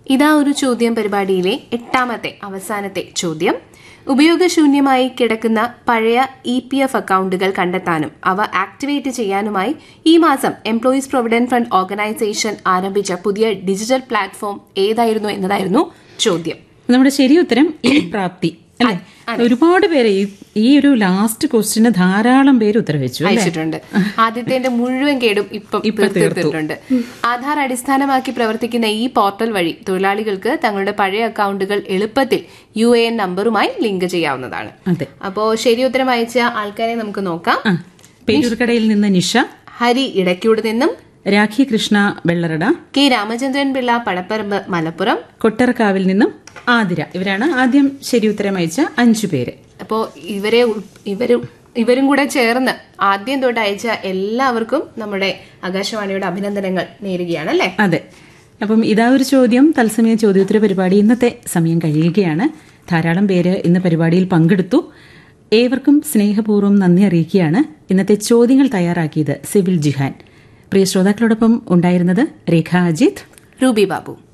ഇതാ ഒരു ചോദ്യം പരിപാടിയിലെ എട്ടാമത്തെ അവസാനത്തെ ചോദ്യം ഉപയോഗശൂന്യമായി കിടക്കുന്ന പഴയ ഇ പി എഫ് അക്കൗണ്ടുകൾ കണ്ടെത്താനും അവ ആക്ടിവേറ്റ് ചെയ്യാനുമായി ഈ മാസം എംപ്ലോയീസ് പ്രൊവിഡന്റ് ഫണ്ട് ഓർഗനൈസേഷൻ ആരംഭിച്ച പുതിയ ഡിജിറ്റൽ പ്ലാറ്റ്ഫോം ഏതായിരുന്നു എന്നതായിരുന്നു ചോദ്യം നമ്മുടെ ശരി ഉത്തരം ഈ പ്രാപ്തി അല്ലെ ഒരുപാട് പേര് ഈ- ഈ ഒരു ലാസ്റ്റ് ക്വസ്റ്റിന് ധാരാളം പേര് ഉത്തരം വെച്ചു അല്ലേ അയച്ചിട്ടുണ്ട് ആദ്യത്തെ മുഴുവൻ കേടും ഇപ്പം ഇപ്പൊ തീർത്തിട്ടുണ്ട് ആധാർ അടിസ്ഥാനമാക്കി പ്രവർത്തിക്കുന്ന ഈ പോർട്ടൽ വഴി തൊഴിലാളികൾക്ക് തങ്ങളുടെ പഴയ അക്കൗണ്ടുകൾ എളുപ്പത്തിൽ യു എ എൻ നമ്പറുമായി ലിങ്ക് ചെയ്യാവുന്നതാണ് അതെ അപ്പോ ശരി ഉത്തരം അയച്ച ആൾക്കാരെ നമുക്ക് നോക്കാം ആ പേരൂർക്കടയിൽ നിന്ന് നിഷ ഹരി ഇടയ്ക്കൂട് നിന്നും രാഖി കൃഷ്ണ വെള്ളറട കെ രാമചന്ദ്രൻ പിള്ള പടപ്പറമ്പ് മലപ്പുറം കൊട്ടറക്കാവിൽ നിന്നും ആതിര ഇവരാണ് ആദ്യം ശരി ഉത്തരം അയച്ച അഞ്ചു പേര് അപ്പോ ഇവരെ ഉൾ- ഇവരും ഇവരും കൂടെ ചേർന്ന് ആദ്യം തൊട്ട് അയച്ച എല്ലാവർക്കും നമ്മുടെ ആകാശവാണിയുടെ അഭിനന്ദനങ്ങൾ നേരുകയാണ് അല്ലേ അതെ അപ്പം ഇതാ ഒരു ചോദ്യം തത്സമയ ചോദ്യോത്തര പരിപാടി ഇന്നത്തെ സമയം കഴിയുകയാണ് ധാരാളം പേര് ഇന്ന് പരിപാടിയിൽ പങ്കെടുത്തു ഏവർക്കും സ്നേഹപൂർവ്വം നന്ദി അറിയിക്കുകയാണ് ഇന്നത്തെ ചോദ്യങ്ങൾ തയ്യാറാക്കിയത് സിവിൽ ജിഹാൻ പ്രിയ ശ്രോതാക്കളോടൊപ്പം ഉണ്ടായിരുന്നത് രേഖ അജിത് റൂബി ബാബു